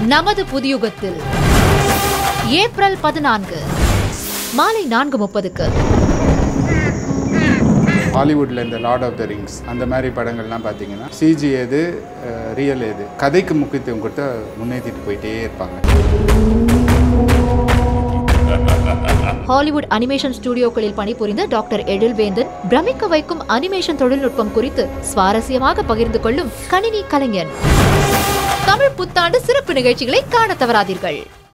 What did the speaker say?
நமது புதியுகத்தில் ஏப்ரல் பதினான்கு மாலை நான்கு முப்பதுக்கு ஹாலிவுட்டில் இந்த லார்ட் ஆஃப் த ரிங்ஸ் அந்த மாதிரி படங்கள்லாம் பார்த்தீங்கன்னா சிஜி எது ரியல் எது கதைக்கு முக்கியத்துவம் கொடுத்து முன்னேற்றிட்டு போயிட்டே இருப்பாங்க ஹாலிவுட் அனிமேஷன் ஸ்டுடியோக்களில் பணிபுரிந்த டாக்டர் எழில்வேந்தன் பிரமிக்க வைக்கும் அனிமேஷன் தொழில்நுட்பம் குறித்து சுவாரஸ்யமாக பகிர்ந்து கொள்ளும் கணினி கலைஞன் தமிழ் புத்தாண்டு சிறப்பு நிகழ்ச்சிகளை காண தவறாதீர்கள்